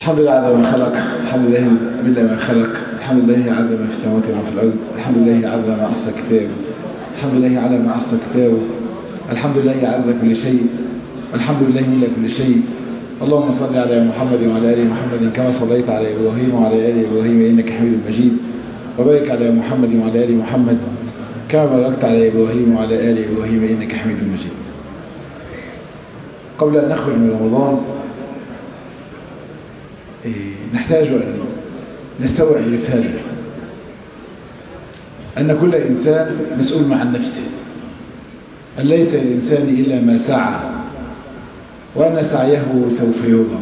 الحمد لله عز ما خلق الحمد لله من ما خلق الحمد لله عز ما في السماوات وما في الأرض الحمد لله عز ما أحصى كتابه الحمد لله على ما أحصى كتابه الحمد لله عز كل شيء الحمد لله من كل شيء اللهم صل على محمد وعلى آل محمد كما صليت على إبراهيم وعلى آل إبراهيم إنك حميد مجيد وبارك على محمد وعلى آل محمد كما باركت على إبراهيم وعلى آل إبراهيم إنك حميد مجيد قبل أن نخرج من رمضان نحتاج أن نستوعب رسالة أن كل إنسان مسؤول عن نفسه أن ليس للإنسان إلا ما سعى وأن سعيه سوف يرى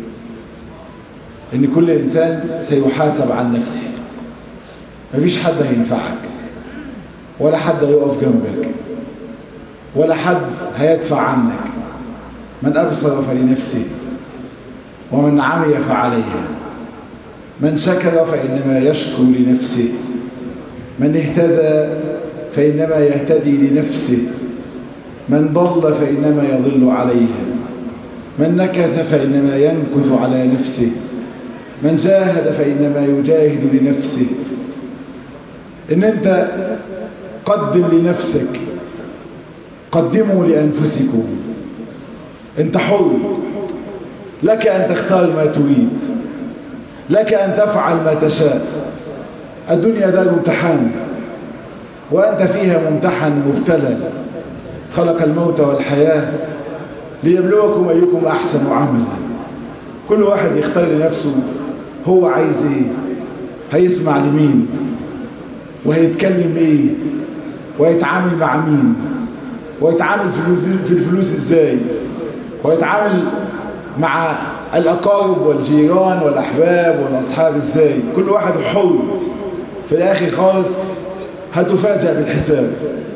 أن كل إنسان سيحاسب عن نفسه مفيش حد هينفعك ولا حد هيقف جنبك ولا حد هيدفع عنك من أبصر فلنفسه ومن عمي فعليها من شكر فإنما يشكر لنفسه من اهتدى فإنما يهتدي لنفسه من ضل فإنما يضل عليها من نكث فإنما ينكث على نفسه من جاهد فإنما يجاهد لنفسه إن أنت قدم لنفسك قدموا لأنفسكم أنت حر لك أن تختار ما تريد لك أن تفعل ما تشاء الدنيا دار امتحان وأنت فيها ممتحن مبتلى خلق الموت والحياة ليبلوكم أيكم أحسن عملا كل واحد يختار لنفسه هو عايز ايه هيسمع لمين وهيتكلم ايه ويتعامل مع مين ويتعامل في الفلوس ازاي ويتعامل مع الأقارب والجيران والأحباب والأصحاب ازاي كل واحد حر في الآخر خالص هتفاجأ بالحساب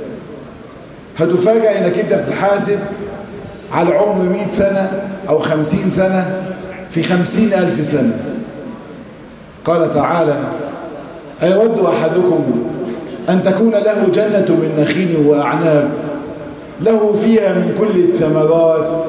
هتفاجأ انك انت بتحاسب على عمر 100 سنة او 50 سنة في 50 ألف سنة قال تعالى أيود أحدكم أن تكون له جنة من نخيل وأعناب له فيها من كل الثمرات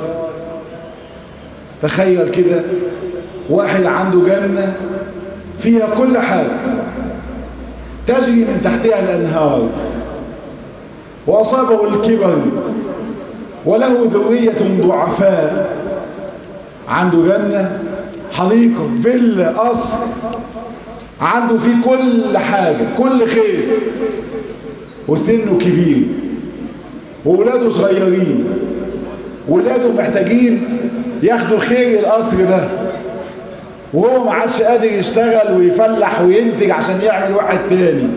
تخيل كده واحد عنده جنة فيها كل حاجة تجري من تحتها الأنهار وأصابه الكبر وله ذرية ضعفاء عنده جنة حديقة فيلا قصر عنده فيه كل حاجة كل خير وسنه كبير وولاده صغيرين ولاده محتاجين ياخدوا خير القصر ده وهو ما عادش قادر يشتغل ويفلح وينتج عشان يعمل واحد تاني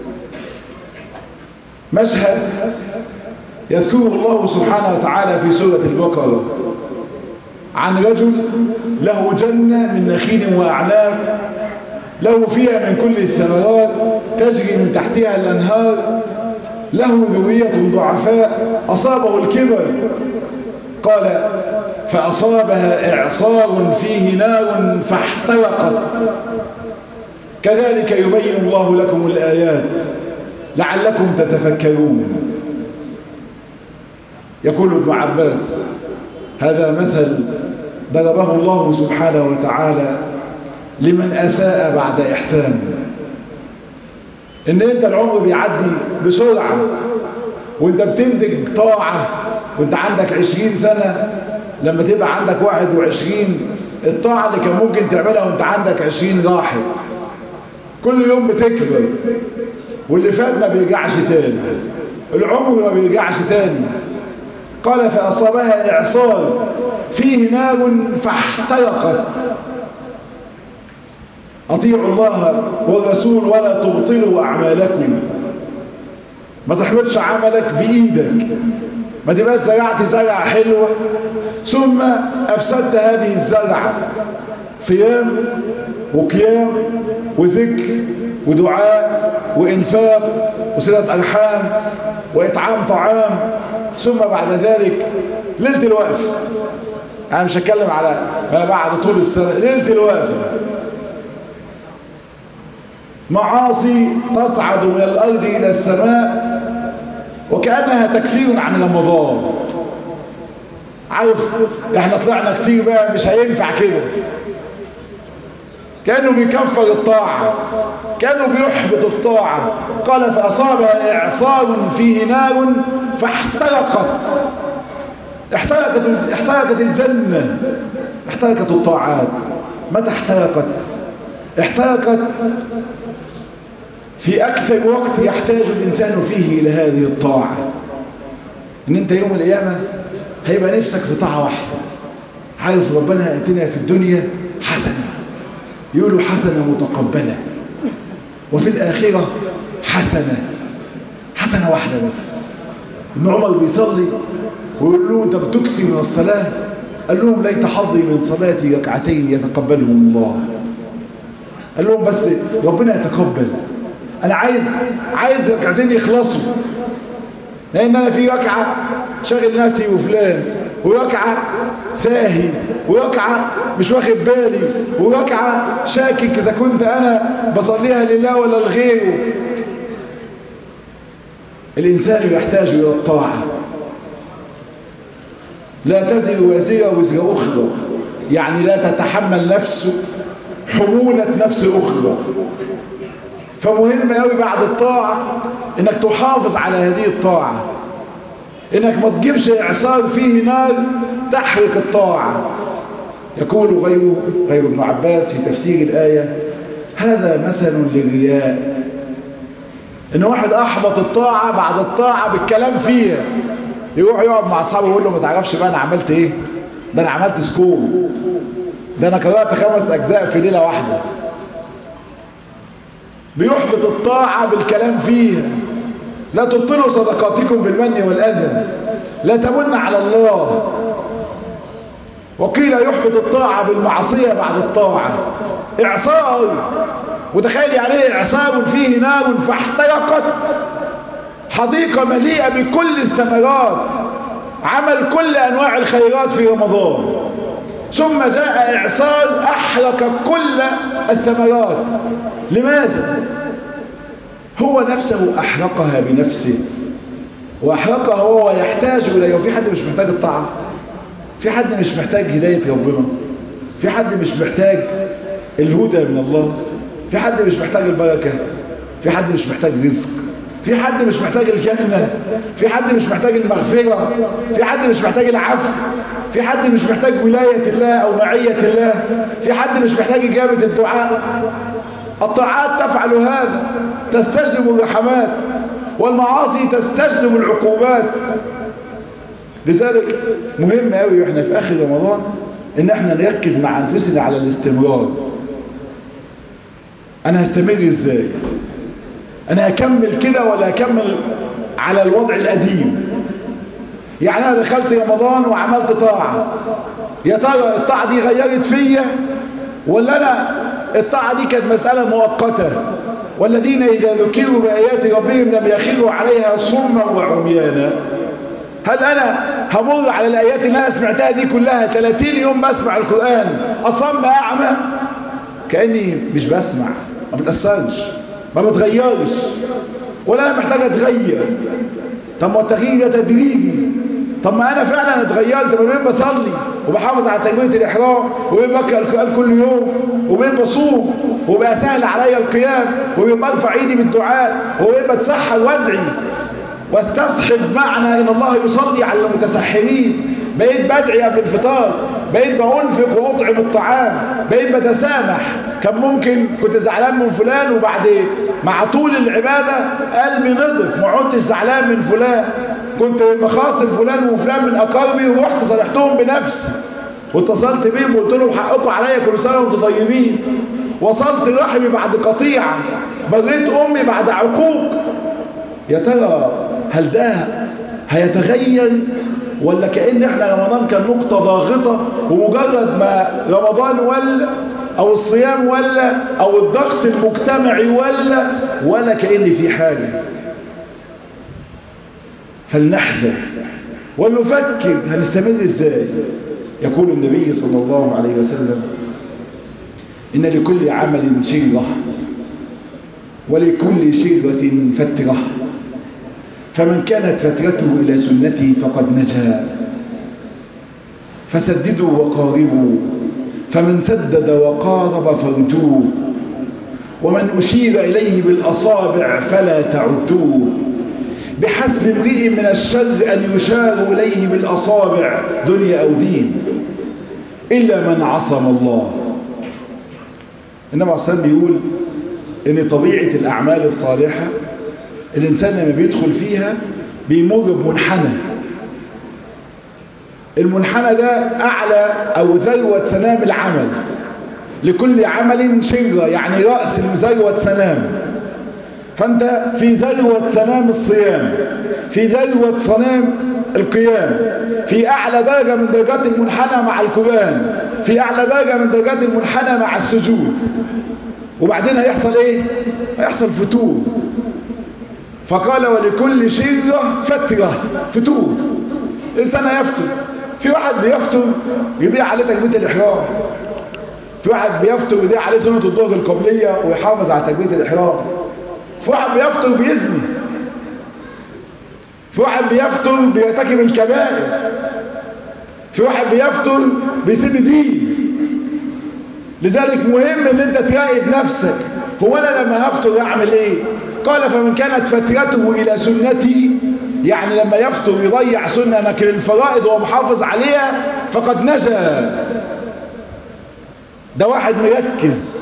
مشهد يذكره الله سبحانه وتعالى في سورة البقرة عن رجل له جنة من نخيل وأعناب له فيها من كل الثمرات تجري من تحتها الأنهار له ذرية ضعفاء أصابه الكبر قال فأصابها إعصار فيه نار فاحترقت كذلك يبين الله لكم الآيات لعلكم تتفكرون يقول ابن عباس هذا مثل ضربه الله سبحانه وتعالى لمن أساء بعد إحسان إن أنت العمر بيعدي بسرعة وانت بتنتج طاعة وانت عندك عشرين سنة لما تبقى عندك واحد وعشرين الطاعة اللي كان ممكن تعملها وانت عندك عشرين راحت كل يوم بتكبر واللي فات ما بيرجعش تاني العمر ما بيرجعش تاني قال فأصابها إعصار فيه نار فاحترقت أطيعوا الله والرسول ولا تبطلوا أعمالكم ما تحبطش عملك بإيدك ما تبقاش زرعت زرعة حلوة ثم أفسدت هذه الزرعة صيام وقيام وذكر ودعاء وإنفاق وصلة أرحام وإطعام طعام ثم بعد ذلك ليلة الوقف أنا مش هتكلم على ما بعد طول السنة ليلة الوقف معاصي تصعد من الأرض إلى السماء وكأنها تكفير عن رمضان عارف احنا طلعنا كتير بقى مش هينفع كده كأنه بيكفر الطاعة كأنه بيحبط الطاعة قال فأصابها إعصار فيه نار فاحترقت احترقت, احترقت الجنة احترقت الطاعات متى احترقت احترقت في أكثر وقت يحتاج الإنسان فيه إلى هذه الطاعة إن أنت يوم القيامة هيبقى نفسك في طاعة واحدة عارف ربنا اتنا في الدنيا حسنة يقولوا حسنة متقبلة وفي الآخرة حسنة حسنة واحدة بس ابن عمر بيصلي ويقول له انت بتكثر من الصلاة قال لهم ليت حظي من صلاتي ركعتين يتقبلهم الله قال لهم بس ربنا يتقبل انا عايز عايز ركعتين يخلصوا لان انا في ركعة شاغل نفسي وفلان وركعة ساهي وركعة مش واخد بالي وركعة شاكك اذا كنت انا بصليها لله ولا لغيره الانسان يحتاج الى الطاعة لا تزر وازرة وزر اخرى يعني لا تتحمل نفسه حمولة نفس اخرى فمهم قوي بعد الطاعة انك تحافظ على هذه الطاعة انك ما تجيبش اعصار فيه نار تحرق الطاعة يقول غير غير ابن عباس في تفسير الآية هذا مثل للرياء ان واحد احبط الطاعة بعد الطاعة بالكلام فيها يروح يقعد مع اصحابه ويقول له ما تعرفش بقى انا عملت ايه ده انا عملت سكور ده انا قرأت خمس اجزاء في ليلة واحدة بيحبط الطاعة بالكلام فيها لا تبطلوا صدقاتكم بالمن والأذى لا تمن على الله وقيل يحبط الطاعة بالمعصية بعد الطاعة إعصار وتخيلي عليه إعصار فيه نار فاحترقت حديقة مليئة بكل الثمرات عمل كل أنواع الخيرات في رمضان ثم جاء إعصار أحرق كل الثمرات لماذا؟ هو نفسه أحرقها بنفسه وأحرقها هو يحتاج إليه وفي حد مش محتاج الطاعة في حد مش محتاج هداية ربنا في حد مش محتاج الهدى من الله في حد مش محتاج البركة في حد مش محتاج رزق في حد مش محتاج الجنة في حد مش محتاج المغفرة في حد مش محتاج العفو في حد مش محتاج ولاية الله أو معية الله في حد مش محتاج إجابة الدعاء الطاعات تفعل هذا تستجلب الرحمات والمعاصي تستجلب العقوبات لذلك مهم قوي واحنا في اخر رمضان ان احنا نركز مع انفسنا على الاستمرار انا هستمر ازاي انا هكمل كده ولا هكمل على الوضع القديم يعني انا دخلت رمضان وعملت طاعة يا ترى الطاعة دي غيرت فيا ولا انا الطاعة دي كانت مسألة مؤقتة والذين إذا ذكروا بآيات ربهم لم يخروا عليها صما وعميانا هل أنا همر على الآيات اللي أنا سمعتها دي كلها 30 يوم بسمع القرآن أصم أعمى كأني مش بسمع ما بتأثرش ما بتغيرش ولا أنا محتاج أتغير طب ما التغيير ده تدريجي طب ما انا فعلا اتغيرت ما بين بصلي وبحافظ على تكبيره الاحرام وبين بقرا القران كل يوم وبين بصوم وبقى سهل عليا القيام وبين برفع ايدي بالدعاء وبين بتسحر وادعي واستصحب معنى ان الله يصلي على المتسحرين بقيت بدعي قبل الفطار بقيت بأنفق وأطعم الطعام بقيت بتسامح كان ممكن كنت زعلان من فلان وبعد مع طول العبادة قلبي نضف ما عدتش زعلان من فلان كنت بخاصم فلان وفلان من أقاربي ورحت صالحتهم بنفسي واتصلت بيهم وقلت لهم حقكم عليا كل سنة وانتم طيبين وصلت رحمي بعد قطيعة بريت أمي بعد عقوق يا ترى هل ده هيتغير ولا كأن احنا رمضان كان نقطة ضاغطة ومجرد ما رمضان ولا او الصيام ولا او الضغط المجتمعي ولا ولا كأن في حاجة فلنحذر ونفكر هنستمر ازاي يقول النبي صلى الله عليه وسلم إن لكل عمل شرة ولكل شرة فترة فمن كانت فترته إلى سنتي فقد نجا فسددوا وقاربوا فمن سدد وقارب فارجوه ومن أشير إليه بالأصابع فلا تعدوه بحسب امرئ من الشر أن يشار إليه بالأصابع دنيا أو دين إلا من عصم الله إنما عصام بيقول إن طبيعة الأعمال الصالحة الإنسان لما بيدخل فيها بيمر بمنحنى المنحنى ده أعلى أو ذروة سنام العمل لكل عمل شرة يعني رأس ذروة سنام فأنت في ذروة سنام الصيام في ذروة سنام القيام في أعلى درجة من درجات المنحنى مع القرآن في أعلى درجة من درجات المنحنى مع السجود وبعدين هيحصل ايه هيحصل فتور فقال ولكل شرة فترة فتور الإنسان يفتر في واحد بيفتر يضيع عليه تكبيرة الإحرام في واحد بيفتر ويضيع عليه سنة الظهر القبلية ويحافظ على تكبيرة الإحرام في واحد بيفتر بيزني في واحد بيفتر بيرتكب الكبائر في واحد بيفتر بيسيب دين لذلك مهم ان انت تراقب نفسك هو انا لما هفتر اعمل ايه قال فمن كانت فترته الى سنتي يعني لما يفتر يضيع سنة لكن الفرائض هو محافظ عليها فقد نجا ده واحد مركز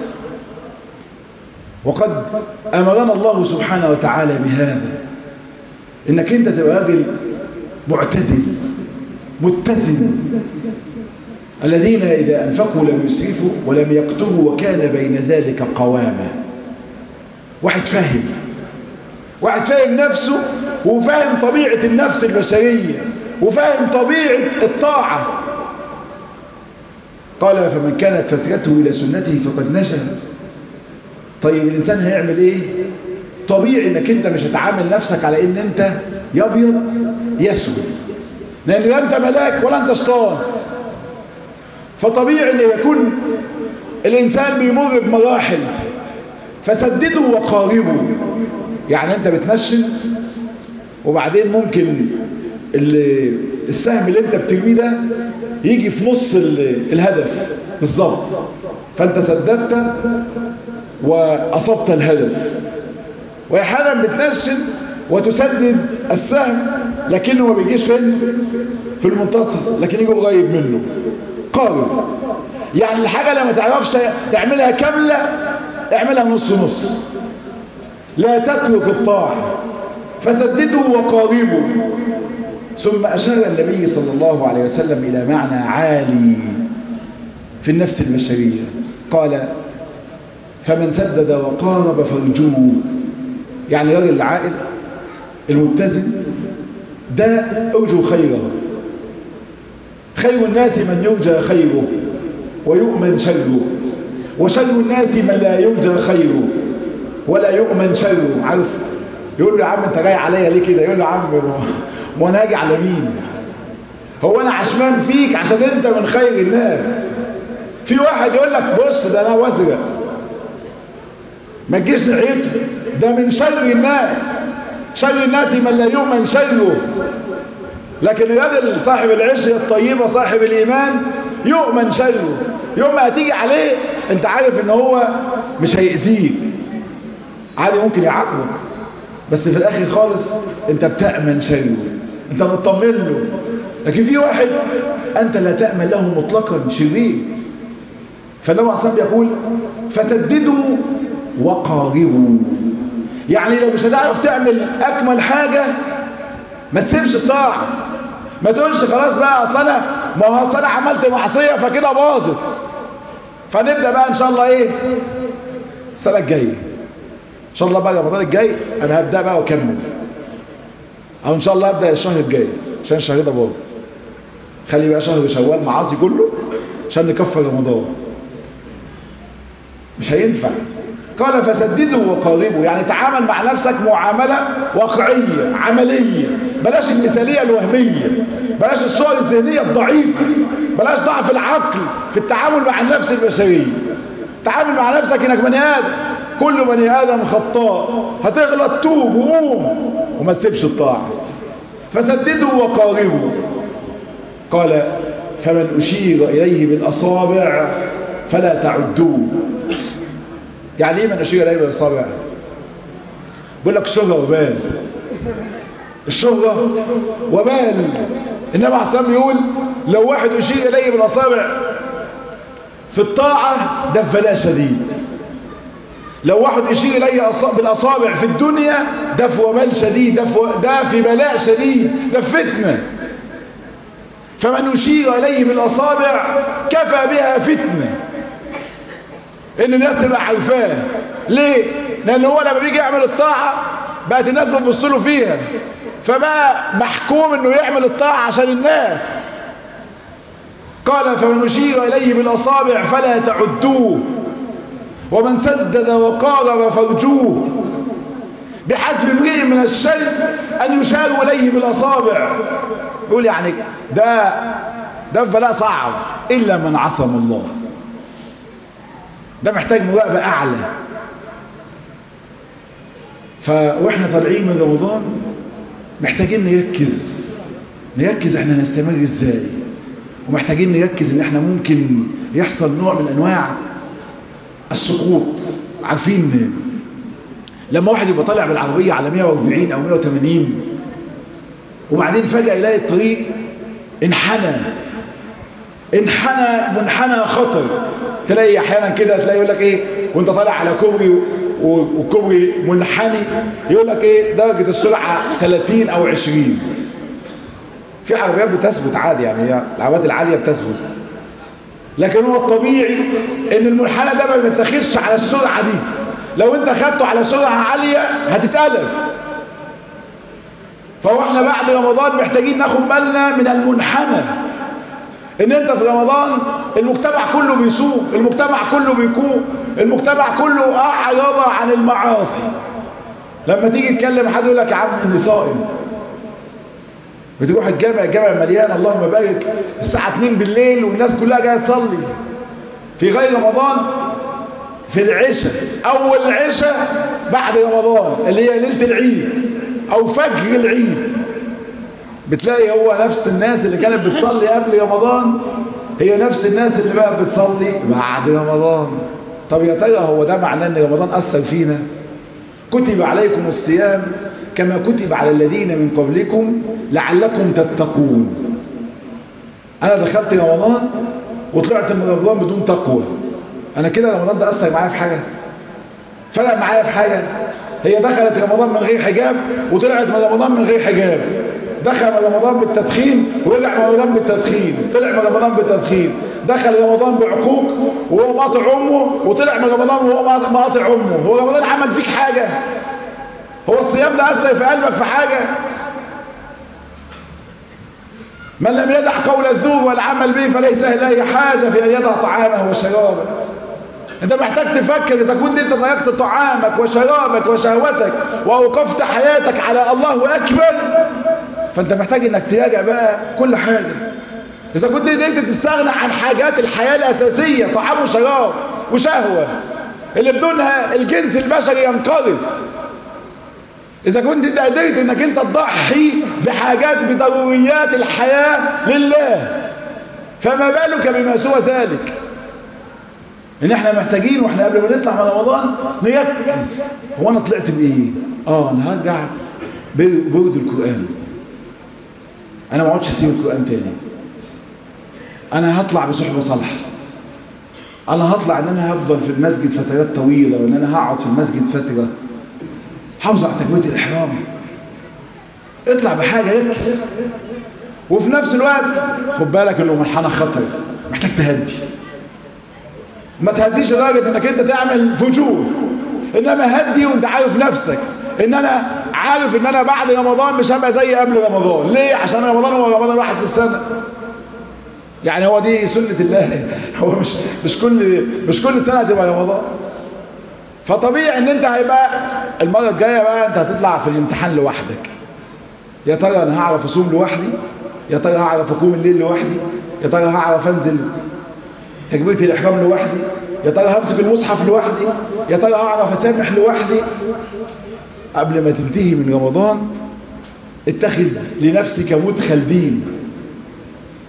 وقد امرنا الله سبحانه وتعالى بهذا انك انت تبقى راجل معتدل متزن الذين إذا أنفقوا لم يسرفوا ولم يقتروا وكان بين ذلك قواما واحد فاهم واحد فاهم نفسه وفاهم طبيعة النفس البشرية وفاهم طبيعة الطاعة قال فمن كانت فترته إلى سنته فقد نشأ طيب الإنسان هيعمل إيه طبيعي إنك أنت مش هتعامل نفسك على إن أنت يبيض يسود لأن لا أنت ملاك ولا أنت شيطان فطبيعي ان يكون الانسان بيمر بمراحل فسددوا وقاربوا يعني انت بتنشن وبعدين ممكن السهم اللي انت بترميه ده يجي في نص الهدف بالظبط فانت سددت واصبت الهدف واحيانا بتنشن وتسدد السهم لكنه ما بيجيش فين في المنتصف لكن يجي قريب منه قارب يعني الحاجة لما تعرفش تعملها كاملة اعملها نص نص لا تترك الطاعة فسددوا وقاربوا ثم أشار النبي صلى الله عليه وسلم إلى معنى عالي في النفس البشرية قال فمن سدد وقارب فارجوه يعني رجل العائل المتزن ده ارجو خيره خير الناس من يرجى خيره ويؤمن شره وشر الناس من لا يرجى خيره ولا يؤمن شره عارف يقول له يا عم انت جاي عليا ليه كده يقول له يا عم ما انا هاجي على مين هو انا عشمان فيك عشان انت من خير الناس في واحد يقول لك بص ده انا وزرق ما تجيش ناحيته ده من شر الناس شر الناس من لا يؤمن شره لكن الراجل صاحب العشرة الطيبة صاحب الإيمان يؤمن شره يوم ما هتيجي عليه انت عارف ان هو مش هيأذيك عادي ممكن يعاقبك بس في الاخر خالص انت بتأمن شره انت مطمن له لكن في واحد انت لا تأمن له مطلقا شرير فالنبي عليه يقول فسددوا وقاربوا يعني لو مش هتعرف تعمل اكمل حاجة ما تسيبش الطاعة ما تقولش خلاص بقى اصل انا ما هو اصل انا عملت معصية فكده باظت فنبدأ بقى ان شاء الله ايه السنة الجاية ان شاء الله بقى رمضان الجاي انا هبدأ بقى واكمل او ان شاء الله هبدأ الشهر الجاي عشان الشهر ده باظ خلي بقى شهر شوال معاصي كله عشان نكفر رمضان مش هينفع قال فسددوا وقاربوا يعني تعامل مع نفسك معاملة واقعية عملية بلاش المثالية الوهمية بلاش الصور الذهنية الضعيفة بلاش ضعف العقل في التعامل مع النفس البشرية تعامل مع نفسك انك بني ادم كل بني ادم خطاء هتغلط توب وقوم وما تسيبش الطاعة فسددوا وقاربوا قال فمن أشير إليه بالأصابع فلا تعدوه يعني ايه من أشير إليه بالأصابع بيقول لك شهرة وبال الشهرة وبال النبي عليه الصلاة يقول لو واحد أشير إليه بالأصابع في الطاعة ده في بلاء شديد لو واحد أشير إليه بالأصابع في الدنيا ده في وبال شديد ده في, ده في بلاء شديد ده في فتنة فمن أشير إليه بالأصابع كفى بها فتنة إن الناس تبقى عارفاه ليه؟ لأن هو لما بيجي يعمل الطاعة بقت الناس بتبص له فيها فبقى محكوم إنه يعمل الطاعة عشان الناس قال فمن أشير إليه بالأصابع فلا تعدوه ومن سدد وقارب فرجوه بحسب امرئ من الشيء أن يشار إليه بالأصابع يقول يعني ده ده بلاء صعب إلا من عصم الله ده محتاج مراقبة أعلى فواحنا طالعين من رمضان محتاجين نركز نركز احنا نستمر ازاي ومحتاجين نركز ان احنا ممكن يحصل نوع من انواع السقوط عارفين لما واحد يبقى طالع بالعربية على 140 او 180 وبعدين فجأة يلاقي الطريق انحنى انحنى منحنى خطر تلاقي احيانا كده تلاقي يقول لك ايه وانت طالع على كوبري وكوبري منحني يقول لك ايه درجة السرعة 30 او 20 في عربيات بتثبت عادي يعني هي العربيات العالية بتثبت لكن هو الطبيعي ان المنحنى ده ما بيتخذش على السرعة دي لو انت خدته على سرعة عالية هتتقلب فهو احنا بعد رمضان محتاجين ناخد بالنا من المنحنى ان انت في رمضان المجتمع كله بيسوق المجتمع كله بيكون المجتمع كله اعرض عن المعاصي لما تيجي تكلم حد يقول لك يا عم اني صائم بتروح الجامع الجامع مليان اللهم بارك الساعة 2 بالليل والناس كلها جايه تصلي في غير رمضان في العشاء اول العشاء بعد رمضان اللي هي ليله العيد او فجر العيد بتلاقي هو نفس الناس اللي كانت بتصلي قبل رمضان هي نفس الناس اللي بقى بتصلي بعد رمضان طب يا ترى هو ده معناه ان رمضان اثر فينا كتب عليكم الصيام كما كتب على الذين من قبلكم لعلكم تتقون انا دخلت رمضان وطلعت من رمضان بدون تقوى انا كده رمضان ده اثر معايا في حاجه فرق معايا في حاجه هي دخلت رمضان من غير حجاب وطلعت من رمضان من غير حجاب دخل رمضان بالتدخين ورجع من رمضان بالتدخين طلع من رمضان بالتدخين دخل رمضان بعقوق وهو مقاطع امه وطلع من رمضان وهو مقاطع امه هو رمضان عمل فيك حاجه هو الصيام ده اثر في قلبك في حاجه من لم يدع قول الذوب والعمل به فليس له حاجه في ان يدع طعامه وشرابه انت محتاج تفكر اذا كنت انت ضيقت طعامك وشرابك وشهوتك واوقفت حياتك على الله اكبر فانت محتاج انك تراجع بقى كل حاجة اذا كنت قدرت تستغنى عن حاجات الحياة الاساسية طعام وشراب وشهوة اللي بدونها الجنس البشري ينقرض اذا كنت انت قدرت انك انت تضحي بحاجات بضروريات الحياة لله فما بالك بما سوى ذلك ان احنا محتاجين واحنا قبل ما نطلع من رمضان نركز هو انا طلعت بايه اه انا هرجع برد القرآن انا ما اقعدش اسيب القرآن تاني انا هطلع بصحبة صالحة انا هطلع ان انا هفضل في المسجد فترات طويلة وان انا هقعد في المسجد فترة حافظ على تكوية الاحرام اطلع بحاجة ركز وفي نفس الوقت خد بالك انه منحنى خطر محتاج تهدي ما تهديش لدرجة انك انت تعمل فجور انما هدي وانت عارف نفسك ان انا عارف ان انا بعد رمضان مش هبقى زي قبل رمضان ليه عشان رمضان هو رمضان واحد في السنة يعني هو دي سنة الله هو مش مش كل مش كل سنة هتبقى رمضان فطبيعي ان انت هيبقى المرة الجاية بقى انت هتطلع في الامتحان لوحدك يا ترى انا هعرف اصوم لوحدي يا ترى هعرف اقوم الليل لوحدي يا ترى هعرف انزل تكبيرة الإحرام لوحدي يا ترى همسك المصحف لوحدي يا ترى هعرف أسامح لوحدي قبل ما تنتهي من رمضان اتخذ لنفسك مدخل دين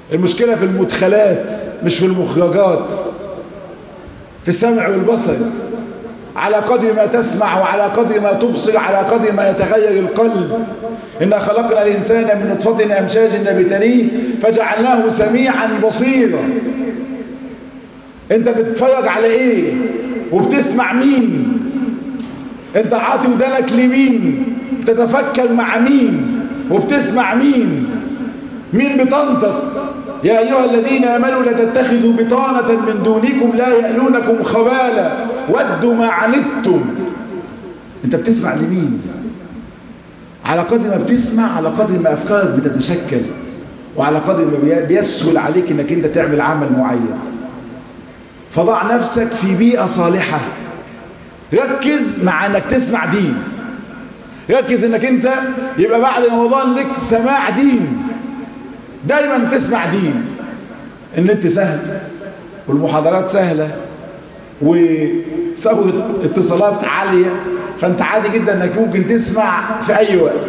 المشكلة في المدخلات مش في المخرجات في السمع والبصر على قدر ما تسمع وعلى قدر ما تبصر على قدر ما يتغير القلب إنا خلقنا الإنسان من نطفة أمشاج نبتليه فجعلناه سميعا بصيرا انت بتتفرج على ايه وبتسمع مين انت عاطي ودانك لمين بتتفكر مع مين وبتسمع مين مين بتنطق يا أيها الذين آمنوا لا تتخذوا بطانة من دونكم لا يألونكم خبالا ودوا ما عنتم انت بتسمع لمين على قدر ما بتسمع على قدر ما أفكارك بتتشكل وعلى قدر ما بيسهل عليك انك انت تعمل عمل معين فضع نفسك في بيئة صالحة ركز مع انك تسمع دين ركز انك انت يبقى بعد رمضان لك سماع دين دايما تسمع دين النت سهل والمحاضرات سهلة وثروة اتصالات عالية فانت عادي جدا انك ممكن تسمع في اي وقت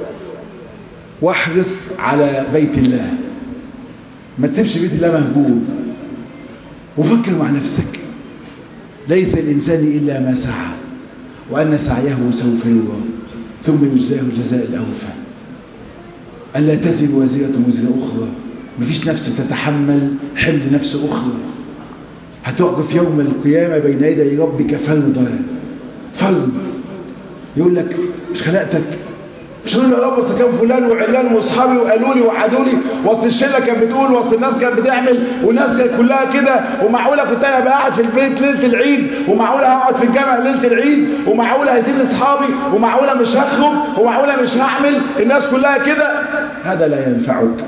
واحرص على بيت الله ما تسيبش بيت الله مهجور وفكر مع نفسك ليس الإنسان إلا ما سعى وأن سعيه سوف يرى ثم يجزاه الجزاء الأوفى ألا تزن وزيرة وزر أخرى مفيش نفس تتحمل حمل نفس أخرى هتوقف يوم القيامة بين يدي ربك فرضا فرض يقول لك مش خلقتك مش يقول يا رب كان فلان وعلان واصحابي وقالوا لي وعدوا لي وسط الشله كانت بتقول وسط الناس كانت بتعمل والناس كانت كلها كده ومعقوله كنت انا بقى قاعد في البيت ليله العيد ومعقوله هقعد في الجامع ليله العيد ومعقوله هسيب اصحابي ومعقوله مش هخرج ومعقوله مش هعمل الناس كلها كده هذا لا ينفعك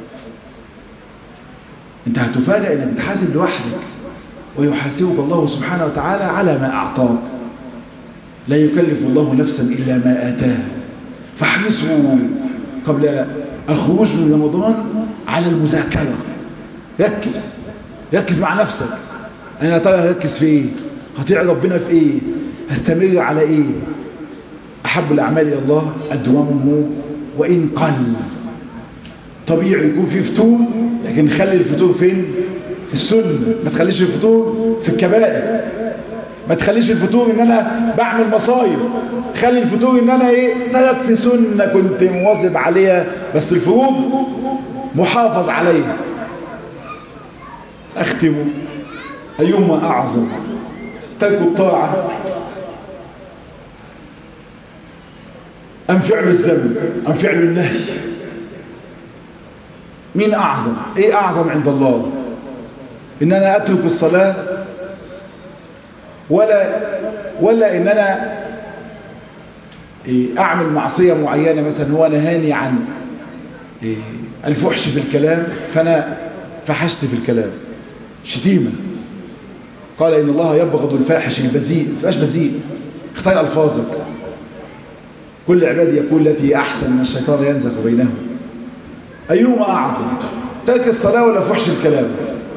انت هتفاجئ انك بتحاسب لوحدك ويحاسبك الله سبحانه وتعالى على ما اعطاك لا يكلف الله نفسا الا ما اتاها فاحرصوا قبل الخروج من رمضان على المذاكرة ركز ركز مع نفسك انا ترى ركز في ايه هطيع ربنا في ايه هستمر على ايه احب الاعمال الى الله ادومه وان قل طبيعي يكون في فطور لكن خلي الفطور فين في السنة ما تخليش الفطور في الكبائر ما تخليش الفطور ان انا بعمل مصايب خلي الفطور ان انا ايه تركت سنة كنت مواظب عليها بس الفروض محافظ عليها اختم ايهما اعظم ترك الطاعة ام فعل الذنب ام فعل النهي مين اعظم ايه اعظم عند الله ان انا اترك الصلاة ولا ولا ان انا اعمل معصية معينة مثلا هو نهاني عن الفحش في الكلام فانا فحشت في الكلام شتيمة قال ان الله يبغض الفاحش البذيء فاش بذيء اختار الفاظك كل عبادي يقول التي احسن من الشيطان ينزغ بينهم ايهما اعظم ترك الصلاة ولا فحش الكلام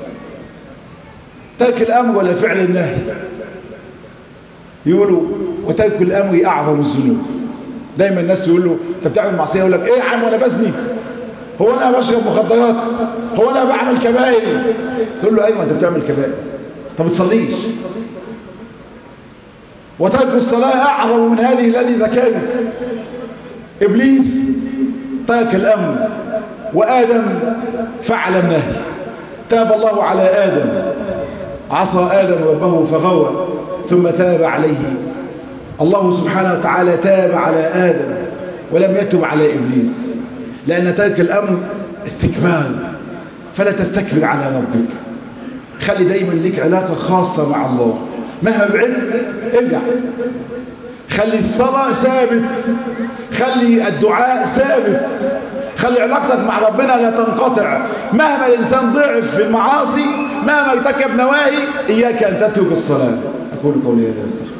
ترك الامر ولا فعل النهي يقولوا وترك الامر اعظم الذنوب دايما الناس يقول له انت بتعمل معصيه يقول لك ايه يا عم وانا بزني هو انا بشرب مخدرات هو انا بعمل كبائر تقول له ايوه انت بتعمل كبائر طب بتصليش وترك الصلاه اعظم من هذه الذي ذكرت ابليس ترك الامر وادم فعل النهي تاب الله على ادم عصى ادم ربه فغوى ثم تاب عليه الله سبحانه وتعالى تاب على آدم ولم يتب على إبليس لأن ترك الأمر استكبار فلا تستكبر على ربك خلي دايما لك علاقة خاصة مع الله مهما بعدت ارجع خلي الصلاة ثابت خلي الدعاء ثابت خلي علاقتك مع ربنا لا تنقطع مهما الإنسان ضعف في المعاصي مهما ارتكب نواهي إياك أن تترك الصلاة أقول قولي هذا استغفر